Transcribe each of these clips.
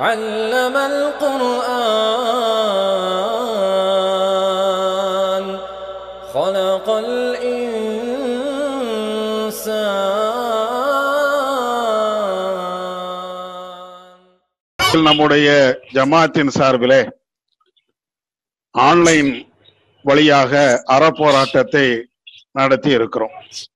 علم القرآن خلق الإنسان நம்முடைய ஜமாத்தின் சார்பிலே ஆன்லைன் வழியாக அறப்போராட்டத்தை நடத்தி இருக்கிறோம்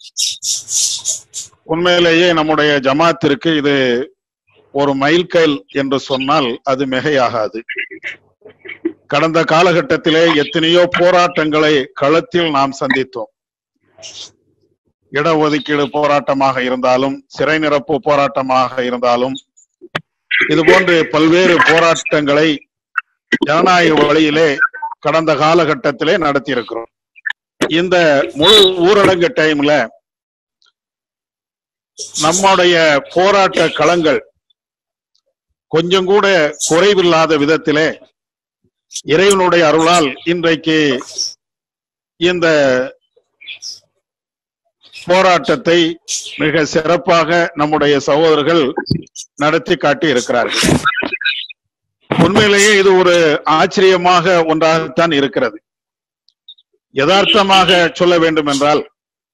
உண்மையிலேயே நம்முடைய ஜமாத்திற்கு இது ஒரு மைல்கல் என்று சொன்னால் அது மிகையாகாது கடந்த காலகட்டத்திலே எத்தனையோ போராட்டங்களை களத்தில் நாம் சந்தித்தோம் இடஒதுக்கீடு போராட்டமாக இருந்தாலும் சிறை நிரப்பு போராட்டமாக இருந்தாலும் இது போன்று பல்வேறு போராட்டங்களை ஜனநாயக வழியிலே கடந்த காலகட்டத்திலே நடத்தி இருக்கிறோம் இந்த முழு ஊரடங்கு டைம்ல நம்முடைய போராட்ட களங்கள் கொஞ்சம் கூட குறைவில்லாத விதத்திலே இறைவனுடைய அருளால் இன்றைக்கு இந்த போராட்டத்தை மிக சிறப்பாக நம்முடைய சகோதரர்கள் நடத்தி காட்டி இருக்கிறார்கள் உண்மையிலேயே இது ஒரு ஆச்சரியமாக ஒன்றாகத்தான் இருக்கிறது யதார்த்தமாக சொல்ல வேண்டும் என்றால்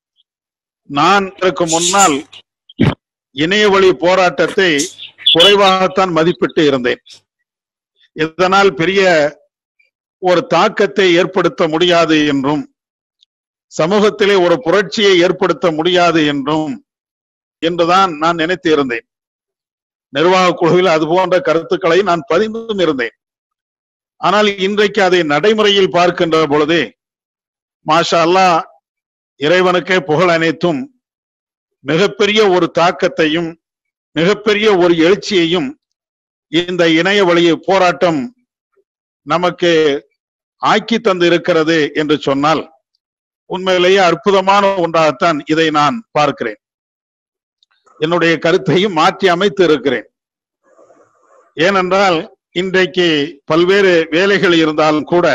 நான் இதற்கு முன்னால் இணைய வழி போராட்டத்தை குறைவாகத்தான் மதிப்பிட்டு இருந்தேன் இதனால் பெரிய ஒரு தாக்கத்தை ஏற்படுத்த முடியாது என்றும் சமூகத்திலே ஒரு புரட்சியை ஏற்படுத்த முடியாது என்றும் என்றுதான் நான் நினைத்து இருந்தேன் நிர்வாக குழுவில் அது போன்ற கருத்துக்களை நான் பதிந்தும் இருந்தேன் ஆனால் இன்றைக்கு அதை நடைமுறையில் பார்க்கின்ற பொழுது மாஷா அல்லாஹ் இறைவனுக்கே புகழ் அனைத்தும் மிகப்பெரிய ஒரு தாக்கத்தையும் மிகப்பெரிய ஒரு எழுச்சியையும் இந்த இணைய வழி போராட்டம் நமக்கு ஆக்கி தந்து இருக்கிறது என்று சொன்னால் உண்மையிலேயே அற்புதமான ஒன்றாகத்தான் இதை நான் பார்க்கிறேன் என்னுடைய கருத்தையும் மாற்றி அமைத்து இருக்கிறேன் ஏனென்றால் இன்றைக்கு பல்வேறு வேலைகள் இருந்தாலும் கூட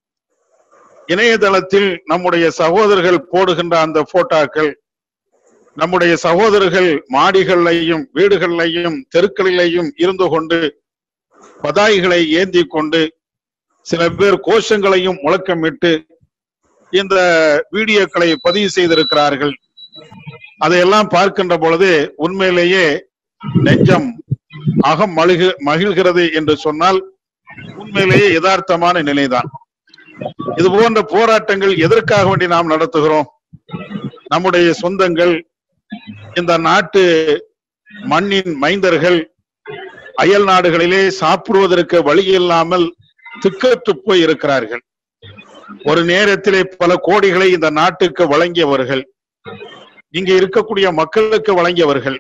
இணையதளத்தில் நம்முடைய சகோதரர்கள் போடுகின்ற அந்த போட்டோக்கள் நம்முடைய சகோதரர்கள் மாடிகளிலையும் வீடுகளிலையும் தெருக்களிலையும் இருந்து கொண்டு பதாய்களை ஏந்தி கொண்டு சில பேர் கோஷங்களையும் முழக்கமிட்டு இந்த வீடியோக்களை பதிவு செய்திருக்கிறார்கள் அதையெல்லாம் பார்க்கின்ற பொழுது உண்மையிலேயே நெஞ்சம் அகம் மழுகு மகிழ்கிறது என்று சொன்னால் உண்மையிலேயே யதார்த்தமான நிலைதான் இது போன்ற போராட்டங்கள் எதற்காக வேண்டி நாம் நடத்துகிறோம் நம்முடைய சொந்தங்கள் இந்த நாட்டு மண்ணின் மைந்தர்கள் அயல் நாடுகளிலே சாப்பிடுவதற்கு வழி இல்லாமல் திக்கற்று போய் இருக்கிறார்கள் ஒரு நேரத்திலே பல கோடிகளை இந்த நாட்டுக்கு வழங்கியவர்கள் இங்க இருக்கக்கூடிய மக்களுக்கு வழங்கியவர்கள்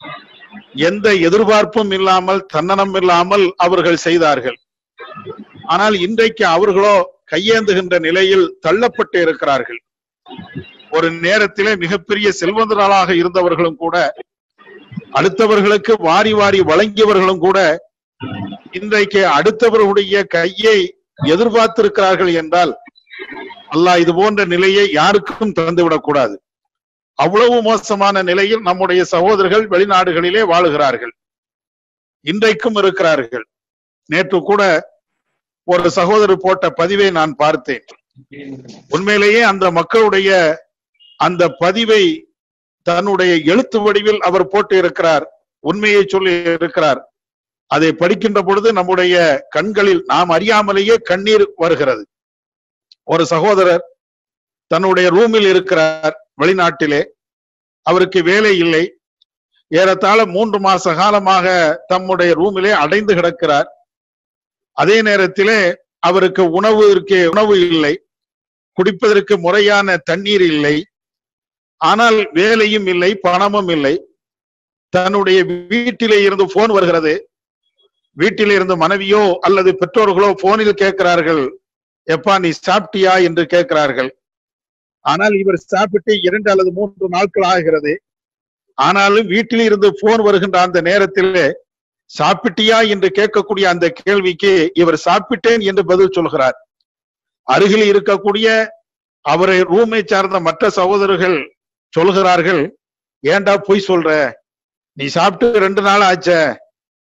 எந்த எதிர்பார்ப்பும் இல்லாமல் தன்னனம் இல்லாமல் அவர்கள் செய்தார்கள் ஆனால் இன்றைக்கு அவர்களோ கையேந்துகின்ற நிலையில் தள்ளப்பட்டு இருக்கிறார்கள் ஒரு நேரத்திலே மிகப்பெரிய செல்வந்தர்களாக இருந்தவர்களும் கூட அடுத்தவர்களுக்கு வாரி வாரி வழங்கியவர்களும் கூட இன்றைக்கு அடுத்தவர்களுடைய கையை எதிர்பார்த்திருக்கிறார்கள் என்றால் அல்லாஹ் இது போன்ற நிலையை யாருக்கும் தந்துவிடக் கூடாது அவ்வளவு மோசமான நிலையில் நம்முடைய சகோதரர்கள் வெளிநாடுகளிலே வாழுகிறார்கள் இன்றைக்கும் இருக்கிறார்கள் நேற்று கூட ஒரு சகோதரர் போட்ட பதிவை நான் பார்த்தேன் உண்மையிலேயே அந்த மக்களுடைய அந்த பதிவை தன்னுடைய எழுத்து வடிவில் அவர் போட்டு இருக்கிறார் உண்மையை சொல்லி இருக்கிறார் அதை படிக்கின்ற பொழுது நம்முடைய கண்களில் நாம் அறியாமலேயே கண்ணீர் வருகிறது ஒரு சகோதரர் தன்னுடைய ரூமில் இருக்கிறார் வெளிநாட்டிலே அவருக்கு வேலை இல்லை ஏறத்தாழ மூன்று மாச காலமாக தம்முடைய ரூமிலே அடைந்து கிடக்கிறார் அதே நேரத்திலே அவருக்கு உணவு இருக்கே உணவு இல்லை குடிப்பதற்கு முறையான தண்ணீர் இல்லை ஆனால் வேலையும் இல்லை பணமும் இல்லை தன்னுடைய வீட்டிலே இருந்து போன் வருகிறது வீட்டிலே இருந்து மனைவியோ அல்லது பெற்றோர்களோ போனில் கேட்கிறார்கள் எப்பா நீ சாப்பிட்டியா என்று கேட்கிறார்கள் ஆனால் இவர் சாப்பிட்டு இரண்டு அல்லது மூன்று நாட்கள் ஆகிறது ஆனாலும் வீட்டில் இருந்து போன் வருகின்ற அந்த நேரத்திலே சாப்பிட்டியா என்று கேட்கக்கூடிய அந்த கேள்விக்கு இவர் சாப்பிட்டேன் என்று பதில் சொல்கிறார் அருகில் இருக்கக்கூடிய அவரை ரூமை சார்ந்த மற்ற சகோதரர்கள் சொல்கிறார்கள் ஏன்டா பொய் சொல்ற நீ சாப்பிட்டு ரெண்டு நாள் ஆச்ச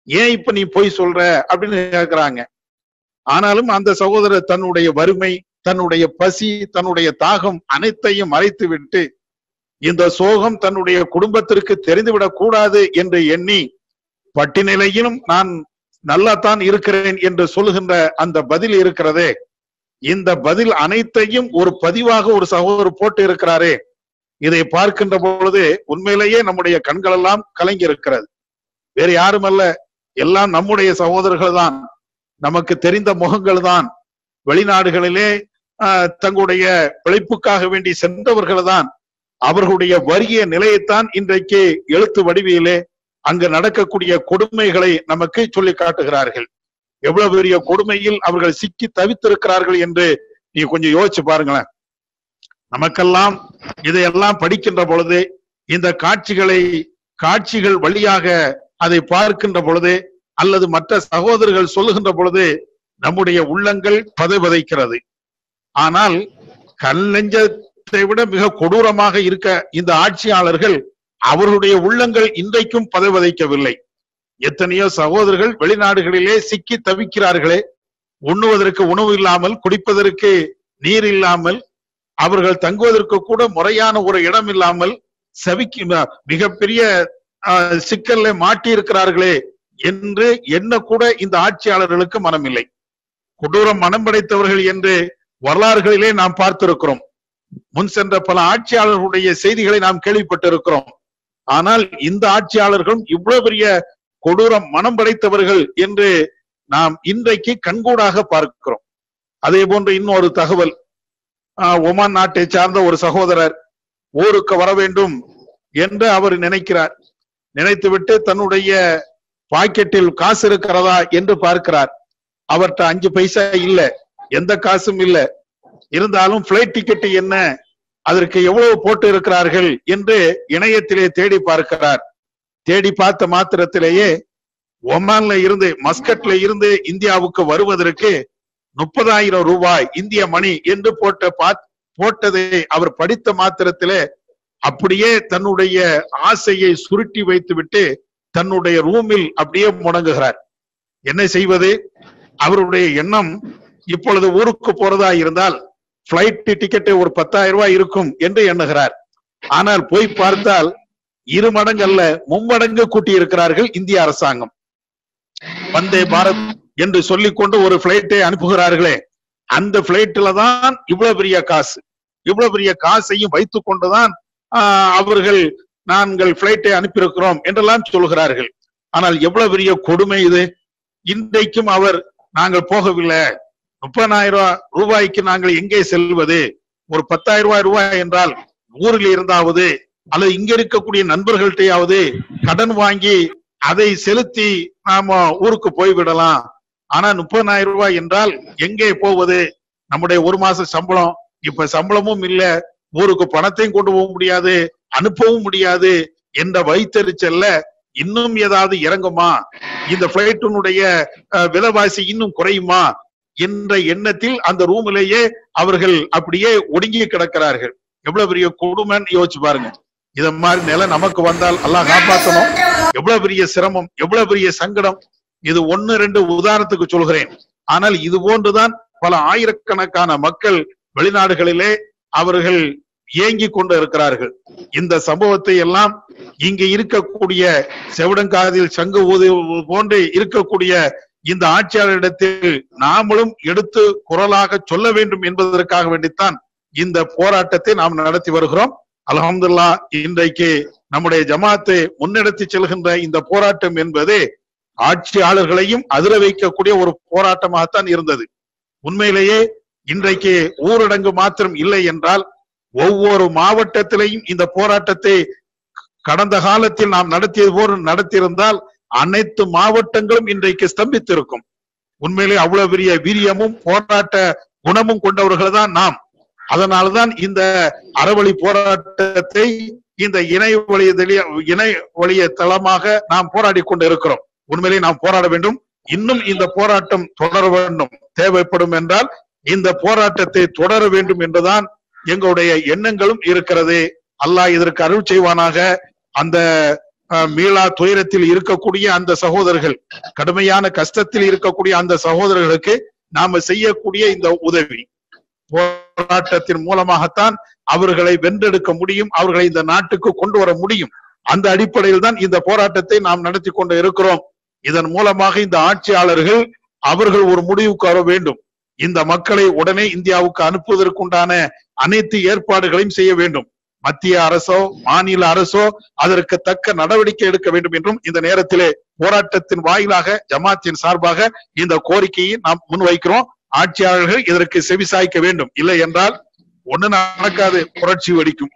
ஏன் இப்ப நீ போய் சொல்ற அப்படின்னு கேக்குறாங்க ஆனாலும் அந்த சகோதரர் தன்னுடைய வறுமை தன்னுடைய பசி தன்னுடைய தாகம் அனைத்தையும் மறைத்து விட்டு இந்த சோகம் தன்னுடைய குடும்பத்திற்கு தெரிந்துவிடக் கூடாது என்று எண்ணி பட்டினிலையிலும் நான் நல்லாத்தான் இருக்கிறேன் என்று சொல்லுகின்ற அந்த பதில் இருக்கிறதே இந்த பதில் அனைத்தையும் ஒரு பதிவாக ஒரு சகோதரர் போட்டு இருக்கிறாரே இதை பார்க்கின்ற பொழுது உண்மையிலேயே நம்முடைய கண்கள் எல்லாம் கலங்கி இருக்கிறது வேறு யாரும் அல்ல எல்லாம் நம்முடைய சகோதரர்கள் தான் நமக்கு தெரிந்த முகங்கள் தான் வெளிநாடுகளிலே ஆஹ், தங்களுடைய பிழைப்புக்காக வேண்டி சென்றவர்கள் தான் அவர்களுடைய வறிய நிலையைத்தான் இன்றைக்கு எழுத்து வடிவிலே அங்கு நடக்கக்கூடிய கொடுமைகளை நமக்கு சொல்லி காட்டுகிறார்கள் எவ்வளவு பெரிய கொடுமையில் அவர்கள் சிக்கி தவித்திருக்கிறார்கள் என்று நீ கொஞ்சம் யோசிச்சு பாருங்களேன் நமக்கெல்லாம் இதையெல்லாம் படிக்கின்ற பொழுது இந்த காட்சிகளை காட்சிகள் வழியாக அதை பார்க்கின்ற பொழுது அல்லது மற்ற சகோதரர்கள் சொல்லுகின்ற பொழுது நம்முடைய உள்ளங்கள் பதைபதைக்கிறது ஆனால் கல் நெஞ்சத்தை விட மிக கொடூரமாக இருக்க இந்த ஆட்சியாளர்கள் அவர்களுடைய உள்ளங்கள் இன்றைக்கும் பதைபதைக்கவில்லை எத்தனையோ சகோதரர்கள் வெளிநாடுகளிலே சிக்கி தவிக்கிறார்களே உண்ணுவதற்கு உணவு இல்லாமல் குடிப்பதற்கு நீர் இல்லாமல் அவர்கள் தங்குவதற்கு கூட முறையான ஒரு இடம் இல்லாமல் செவிக்கு ம- மிகப்பெரிய ஆஹ், சிக்கல்ல மாட்டி இருக்கிறார்களே என்று என்ன கூட இந்த ஆட்சியாளர்களுக்கு மனமில்லை கொடூரம் மனம் படைத்தவர்கள் என்று வரலாறுகளிலே நாம் பார்த்திருக்கிறோம் முன் சென்ற பல ஆட்சியாளர்களுடைய செய்திகளை நாம் கேள்விப்பட்டிருக்கிறோம் ஆனால் இந்த ஆட்சியாளர்களும் இவ்வளவு பெரிய கொடூரம் மனம் படைத்தவர்கள் என்று நாம் இன்றைக்கு கண்கூடாக பார்க்கிறோம் அதே போன்று இன்னொரு தகவல் ஆஹ், ஒமான் நாட்டை சார்ந்த ஒரு சகோதரர் ஊருக்கு வர வேண்டும் என்று அவர் நினைக்கிறார் நினைத்துவிட்டு தன்னுடைய பாக்கெட்டில் காசு இருக்கிறதா என்று பார்க்கிறார் அவர்கிட்ட அஞ்சு பைசா இல்ல எந்த காசும் இல்ல இருந்தாலும் பிளைட் டிக்கெட் என்ன அதற்கு எவ்வளவு போட்டு இருக்கிறார்கள் என்று இணையத்திலே தேடி பார்க்கிறார் தேடி பார்த்த மாத்திரத்திலேயே ஒமான்ல இருந்து மஸ்கட்ல இருந்து இந்தியாவுக்கு வருவதற்கு முப்பதாயிரம் ரூபாய் இந்திய மணி என்று போட்ட பாத்- போட்டதை அவர் படித்த மாத்திரத்திலே அப்படியே தன்னுடைய ஆசையை சுருட்டி வைத்துவிட்டு தன்னுடைய ரூமில் அப்படியே முடங்குகிறார் என்ன செய்வது அவருடைய எண்ணம் இப்பொழுது ஊருக்கு போறதா இருந்தால் பிளைட் டிக்கெட் ஒரு பத்தாயிரம் ரூபாய் இருக்கும் என்று எண்ணுகிறார் ஆனால் போய் பார்த்தால் இரு மடங்கு அல்ல மும்மடங்கு கூட்டி இருக்கிறார்கள் இந்திய அரசாங்கம் வந்தே பாரத் என்று சொல்லிக்கொண்டு ஒரு பிளைட்டை அனுப்புகிறார்களே அந்த பிளைட்ல தான் இவ்வளவு பெரிய காசு இவ்வளவு பெரிய காசையும் வைத்துக் கொண்டுதான் ஆஹ், அவர்கள் நாங்கள் பிளைட்டை அனுப்பியிருக்கிறோம் என்றெல்லாம் சொல்கிறார்கள் ஆனால் எவ்வளவு பெரிய கொடுமை இது இன்றைக்கும் அவர் நாங்கள் போகவில்லை முப்பதாயிரம் ரூபாய்க்கு நாங்கள் எங்கே செல்வது ஒரு பத்தாயிரம் ரூபாய் ரூபாய் என்றால் ஊரில் இருந்தாவது அல்லது இங்க இருக்கக்கூடிய நண்பர்கள்ட்டையாவது கடன் வாங்கி அதை செலுத்தி நாம ஊருக்கு போய்விடலாம் ஆனா முப்பதாயிரம் ரூபாய் என்றால் எங்கே போவது நம்முடைய ஒரு மாச சம்பளம் இப்ப சம்பளமும் இல்ல ஊருக்கு பணத்தையும் கொண்டு போக முடியாது அனுப்பவும் முடியாது என்ற வைத்தறிச்சல்ல இன்னும் ஏதாவது இறங்குமா இந்த பிளைட்டினுடைய விலைவாசி இன்னும் குறையுமா என்ற எண்ணத்தில் அந்த ரூமிலேயே அவர்கள் அப்படியே ஒடுங்கி கிடக்கிறார்கள் எவ்வளவு பெரிய கொடுமைன்னு யோசிச்சு பாருங்க இத மாதிரி நிலை நமக்கு வந்தால் அல்லாஹ் காப்பாத்தணும் எவ்வளவு பெரிய சிரமம் எவ்வளவு பெரிய சங்கடம் இது ஒன்னு ரெண்டு உதாரணத்துக்கு சொல்கிறேன் ஆனால் இது போன்றுதான் பல ஆயிரக்கணக்கான மக்கள் வெளிநாடுகளிலே அவர்கள் ஏங்கி கொண்டு இருக்கிறார்கள் இந்த சம்பவத்தை எல்லாம் இங்க இருக்கக்கூடிய செவிடங்காதில் சங்கு ஊது போன்று இருக்கக்கூடிய இந்த ஆட்சியாளரிடத்தில் நாமளும் எடுத்து குரலாக சொல்ல வேண்டும் என்பதற்காக வேண்டித்தான் இந்த போராட்டத்தை நாம் நடத்தி வருகிறோம் அல்ஹம்துல்லா இன்றைக்கு நம்முடைய ஜமாத்தை முன்னெடுத்து செல்கின்ற இந்த போராட்டம் என்பது ஆட்சியாளர்களையும் அதிர வைக்கக்கூடிய ஒரு போராட்டமாகத்தான் இருந்தது உண்மையிலேயே இன்றைக்கு ஊரடங்கு மாத்திரம் இல்லை என்றால் ஒவ்வொரு மாவட்டத்திலையும் இந்த போராட்டத்தை கடந்த காலத்தில் நாம் நடத்தியது போல் நடத்தியிருந்தால் அனைத்து மாவட்டங்களும் இன்றைக்கு ஸ்தம்பித்திருக்கும் உண்மையிலே அவ்வளவு பெரிய வீரியமும் போராட்ட குணமும் கொண்டவர்கள் தான் நாம் அதனால்தான் இந்த அறவழி போராட்டத்தை இந்த இணை வழிய இணை வழிய தளமாக நாம் போராடி கொண்டு இருக்கிறோம் உண்மையிலே நாம் போராட வேண்டும் இன்னும் இந்த போராட்டம் தொடர வேண்டும் தேவைப்படும் என்றால் இந்த போராட்டத்தை தொடர வேண்டும் என்றுதான் எங்களுடைய எண்ணங்களும் இருக்கிறது அல்லாஹ் இதற்கு அருள் செய்வானாக அந்த அஹ், மீளா துயரத்தில் இருக்கக்கூடிய அந்த சகோதரர்கள் கடுமையான கஷ்டத்தில் இருக்கக்கூடிய அந்த சகோதரர்களுக்கு நாம செய்யக்கூடிய இந்த உதவி போராட்டத்தின் மூலமாகத்தான் அவர்களை வென்றெடுக்க முடியும் அவர்களை இந்த நாட்டுக்கு கொண்டு வர முடியும் அந்த அடிப்படையில் தான் இந்த போராட்டத்தை நாம் நடத்தி கொண்டு இருக்கிறோம் இதன் மூலமாக இந்த ஆட்சியாளர்கள் அவர்கள் ஒரு முடிவுக்கு வர வேண்டும் இந்த மக்களை உடனே இந்தியாவுக்கு அனுப்புவதற்குண்டான அனைத்து ஏற்பாடுகளையும் செய்ய வேண்டும் மத்திய அரசோ மாநில அரசோ அதற்கு தக்க நடவடிக்கை எடுக்க வேண்டும் என்றும் இந்த நேரத்திலே போராட்டத்தின் வாயிலாக ஜமாத்தின் சார்பாக இந்த கோரிக்கையை நாம் முன்வைக்கிறோம் ஆட்சியாளர்கள் இதற்கு செவிசாய்க்க வேண்டும் இல்லை என்றால் ஒண்ணு நடக்காது புரட்சி வெடிக்கும்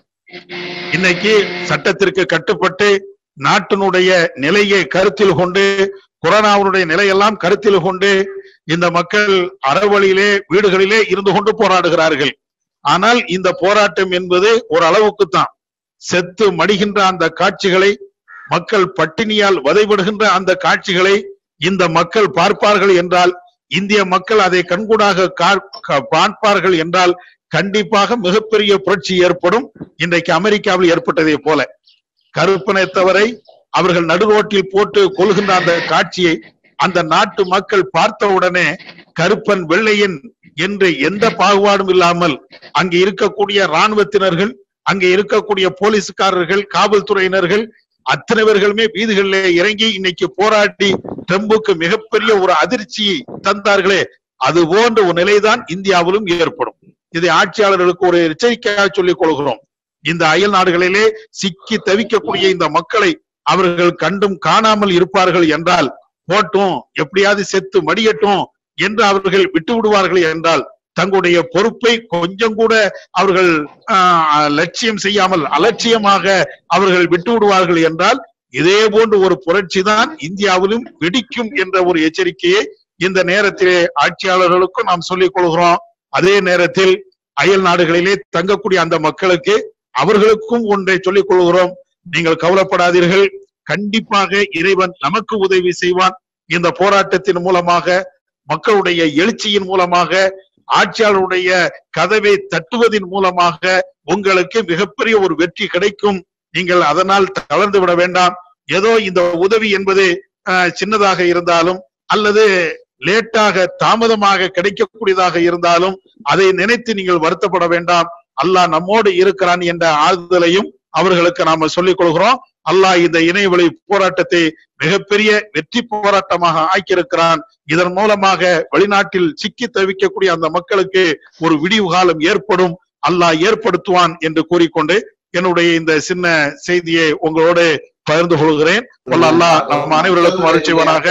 இன்னைக்கு சட்டத்திற்கு கட்டுப்பட்டு நாட்டினுடைய நிலையை கருத்தில் கொண்டு கொரோனாவுடைய நிலையெல்லாம் கருத்தில் கொண்டு இந்த மக்கள் அறவழியிலே வீடுகளிலே இருந்து கொண்டு போராடுகிறார்கள் ஆனால் இந்த போராட்டம் என்பது ஒரு அளவுக்கு தான் செத்து மடிகின்ற அந்த காட்சிகளை மக்கள் பட்டினியால் வதைபடுகின்ற அந்த காட்சிகளை இந்த மக்கள் பார்ப்பார்கள் என்றால் இந்திய மக்கள் அதை கண்கூடாக கா- கா- பார்ப்பார்கள் என்றால் கண்டிப்பாக மிகப்பெரிய புரட்சி ஏற்படும் இன்றைக்கு அமெரிக்காவில் ஏற்பட்டதை போல கருப்பினத்தவரை அவர்கள் நடுரோட்டில் போட்டு கொள்கின்ற அந்த காட்சியை அந்த நாட்டு மக்கள் பார்த்த உடனே கருப்பன் வெள்ளையன் என்று எந்த பாகுபாடும் இல்லாமல் அங்கே இருக்கக்கூடிய ராணுவத்தினர்கள் அங்கே இருக்கக்கூடிய போலீஸ்காரர்கள் காவல்துறையினர்கள் அத்தனை பேர்களுமே வீதிகளிலே இறங்கி இன்னைக்கு போராடி ட்ரம்புக்கு மிகப்பெரிய ஒரு அதிர்ச்சியை தந்தார்களே அது போன்ற ஒரு நிலைதான் இந்தியாவிலும் ஏற்படும் இதை ஆட்சியாளர்களுக்கு ஒரு எச்சரிக்கையாக சொல்லிக் கொள்கிறோம் இந்த அயல் நாடுகளிலே சிக்கி தவிக்கக்கூடிய இந்த மக்களை அவர்கள் கண்டும் காணாமல் இருப்பார்கள் என்றால் போட்டும் எப்படியாவது செத்து மடியட்டும் என்று அவர்கள் விட்டு விடுவார்கள் என்றால் தங்களுடைய பொறுப்பை கொஞ்சம் கூட அவர்கள் ஆஹ், லட்சியம் செய்யாமல் அலட்சியமாக அவர்கள் விட்டு விடுவார்கள் என்றால் இதே போன்ற ஒரு புரட்சி தான் இந்தியாவிலும் வெடிக்கும் என்ற ஒரு எச்சரிக்கையை இந்த நேரத்திலே ஆட்சியாளர்களுக்கும் நாம் சொல்லிக் கொள்கிறோம் அதே நேரத்தில் அயல் நாடுகளிலே தங்கக்கூடிய அந்த மக்களுக்கு அவர்களுக்கும் ஒன்றை சொல்லிக் கொள்கிறோம் நீங்கள் கவலைப்படாதீர்கள் கண்டிப்பாக இறைவன் நமக்கு உதவி செய்வான் இந்த போராட்டத்தின் மூலமாக மக்களுடைய எழுச்சியின் மூலமாக ஆட்சியாளருடைய கதவை தட்டுவதின் மூலமாக உங்களுக்கு மிகப்பெரிய ஒரு வெற்றி கிடைக்கும் நீங்கள் அதனால் தளர்ந்து விட வேண்டாம் ஏதோ இந்த உதவி என்பது அஹ், சின்னதாக இருந்தாலும் அல்லது லேட்டாக தாமதமாக கிடைக்கக்கூடியதாக இருந்தாலும் அதை நினைத்து நீங்கள் வருத்தப்பட வேண்டாம் அல்லாஹ் நம்மோடு இருக்கிறான் என்ற ஆறுதலையும் அவர்களுக்கு நாம சொல்லிக் கொள்கிறோம் அல்லாஹ் இந்த இணையவழி போராட்டத்தை மிகப்பெரிய வெற்றி போராட்டமாக ஆக்கியிருக்கிறான் இதன் மூலமாக வெளிநாட்டில் சிக்கி தவிக்கக்கூடிய அந்த மக்களுக்கு ஒரு விடிவு காலம் ஏற்படும் அல்லாஹ் ஏற்படுத்துவான் என்று கூறிக்கொண்டு என்னுடைய இந்த சின்ன செய்தியை உங்களோடு பகிர்ந்து கொள்கிறேன் வல்ல அல்லாஹ் நம்ம அனைவர்களுக்கும் அருள் செய்வானாக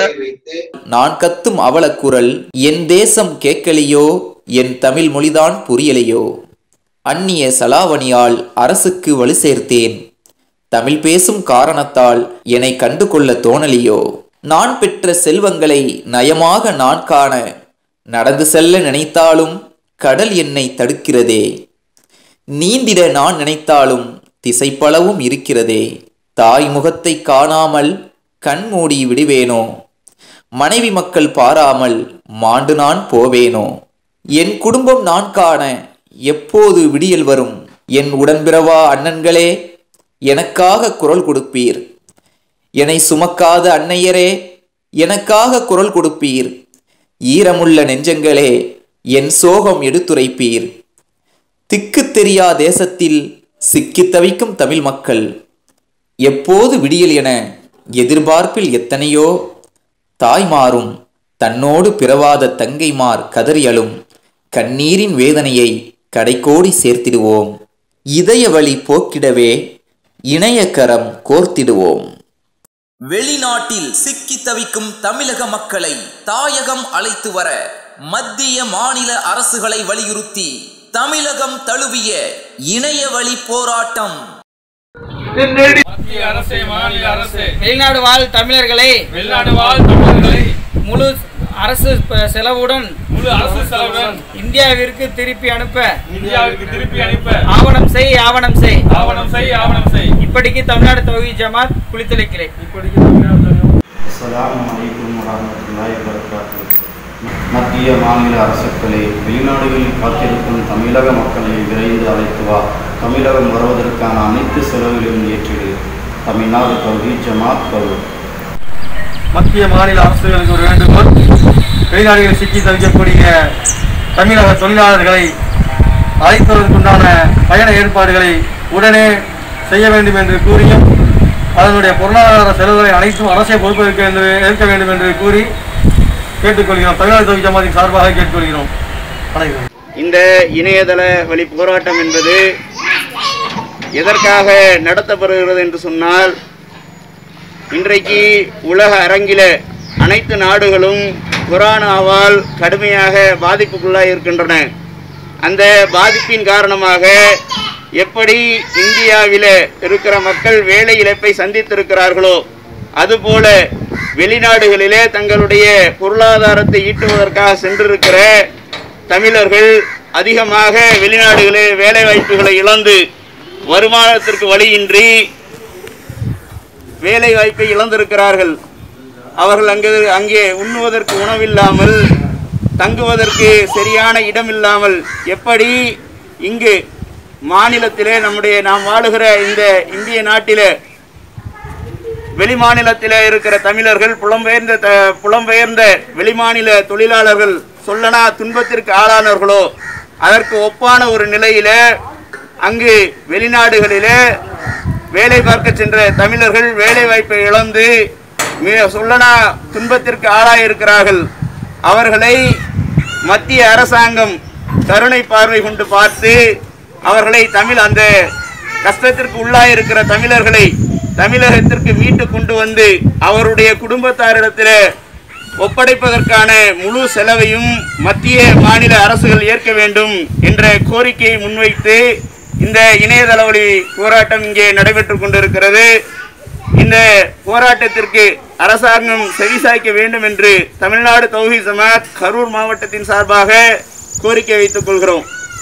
நான் கத்தும் அவலக்குரல் என் தேசம் கேட்கலையோ என் தமிழ் மொழிதான் புரியலையோ அந்நிய சலாவணியால் அரசுக்கு வலு சேர்த்தேன் தமிழ் பேசும் காரணத்தால் என்னை கண்டு கொள்ள தோணலியோ நான் பெற்ற செல்வங்களை நயமாக நான் காண நடந்து செல்ல நினைத்தாலும் கடல் என்னை தடுக்கிறதே நீந்திட நான் நினைத்தாலும் திசைப்பளவும் இருக்கிறதே தாய் முகத்தை காணாமல் கண் மூடி விடுவேனோ மனைவி மக்கள் பாராமல் மாண்டு நான் போவேனோ என் குடும்பம் நான் காண எப்போது விடியல் வரும் என் உடன்பிறவா அண்ணன்களே எனக்காக குரல் கொடுப்பீர் என்னை சுமக்காத அன்னையரே எனக்காக குரல் கொடுப்பீர் ஈரமுள்ள நெஞ்சங்களே என் சோகம் எடுத்துரைப்பீர் திக்கு தெரியா தேசத்தில் சிக்கித் தவிக்கும் தமிழ் மக்கள் எப்போது விடியல் என எதிர்பார்ப்பில் எத்தனையோ தாய்மாரும் தன்னோடு பிறவாத தங்கைமார் கதறியலும் கண்ணீரின் வேதனையை கடைக்கோடி சேர்த்திடுவோம் இதய வழி போக்கிடவே இணையக்கரம் கோர்த்திடுவோம் வெளிநாட்டில் சிக்கி தவிக்கும் தமிழக மக்களை தாயகம் அழைத்து வர மத்திய மாநில அரசுகளை வலியுறுத்தி தமிழகம் தழுவிய இணைய வழி போராட்டம் மத்திய அரசே மாநில அரசே வெளிநாடு வாழ் தமிழர்களை வெளிநாடு வாழ் தமிழர்களை முழு அரசு ப- செலவுடன் முழு அரசு செலவுடன் இந்தியாவிற்கு திருப்பி அனுப்ப இந்தியாவிற்கு திருப்பி அனுப்ப ஆவணம் செய் ஆவணம் செய் ஆவணம் செய் ஆவணம் செய் இப்படிக்கு தமிழ்நாடு தொகுதி ஜமாத் குளித்தலை கிளை அஸ்ஸலாமு அலைக்கும் வரஹ்மத்துல்லாஹி வபரகாத்துஹு மத்திய மாநில அரசுகளே வெளிநாடுகளில் காத்திருக்கும் தமிழக மக்களை விரைந்து அழைத்து வா தமிழகம் வருவதற்கான அனைத்து செலவுகளையும் ஏற்றிடு தமிழ்நாடு தௌஹி ஜமாத் கரூர் மத்திய மாநில அரசுகளுக்கு ஒரு வேண்டுகோள் வெளிநாடுகளில் சிக்கி தவிக்கக்கூடிய தமிழக தொழிலாளர்களை அழைப்பதற்குண்டான பயண ஏற்பாடுகளை உடனே செய்ய வேண்டும் என்று கூறியும் அதனுடைய பொருளாதார செலவுகளை அனைத்தும் அரசே பொறுப்பேற்க என்று ஏற்க வேண்டும் என்று கூறி கேட்டுக்கொள்கிறோம் தமிழ்நாடு தொகுதி ஜமாத்தின் சார்பாக கேட்டுக்கொள்கிறோம் அனைவரும் இந்த இணையதள வழி போராட்டம் என்பது எதற்காக நடத்தப்படுகிறது என்று சொன்னால் இன்றைக்கு உலக அரங்கில அனைத்து நாடுகளும் கொரோனாவால் கடுமையாக பாதிப்புக்குள்ளாக இருக்கின்றன அந்த பாதிப்பின் காரணமாக எப்படி இந்தியாவில் இருக்கிற மக்கள் வேலை இழப்பை சந்தித்திருக்கிறார்களோ அதுபோல வெளிநாடுகளிலே தங்களுடைய பொருளாதாரத்தை ஈட்டுவதற்காக சென்றிருக்கிற தமிழர்கள் அதிகமாக வெளிநாடுகளில் வேலை வாய்ப்புகளை இழந்து வருமானத்திற்கு வழியின்றி வேலை வாய்ப்பை இழந்திருக்கிறார்கள் அவர்கள் அங்கு அங்கே உண்ணுவதற்கு உணவில்லாமல் தங்குவதற்கு சரியான இடம் இல்லாமல் எப்படி இங்கு மாநிலத்திலே நம்முடைய நாம் வாழுகிற இந்த இந்திய நாட்டிலே வெளிமாநிலத்தில் இருக்கிற தமிழர்கள் புலம்பெயர்ந்த த புலம்பெயர்ந்த வெளிமாநில தொழிலாளர்கள் சொல்லனா துன்பத்திற்கு ஆளானவர்களோ அதற்கு ஒப்பான ஒரு நிலையில அங்கு வெளிநாடுகளிலே வேலை பார்க்க சென்ற தமிழர்கள் வேலை வாய்ப்பை இழந்து மிக சொல்லனா துன்பத்திற்கு ஆளாயிருக்கிறார்கள் அவர்களை மத்திய அரசாங்கம் கருணை பார்வை கொண்டு பார்த்து அவர்களை தமிழ் அந்த கஷ்டத்திற்கு உள்ளாயிருக்கிற தமிழர்களை தமிழகத்திற்கு மீட்டு கொண்டு வந்து அவருடைய குடும்பத்தாரிடத்தில் ஒப்படைப்பதற்கான முழு செலவையும் மத்திய மாநில அரசுகள் ஏற்க வேண்டும் என்ற கோரிக்கையை முன்வைத்து இந்த இணையதள வழி போராட்டம் இங்கே நடைபெற்றுக் கொண்டிருக்கிறது இந்த போராட்டத்திற்கு அரசாங்கம் செவிசாய்க்க வேண்டும் என்று தமிழ்நாடு தௌஹி ஜமாத் கரூர் மாவட்டத்தின் சார்பாக கோரிக்கை வைத்துக் கொள்கிறோம்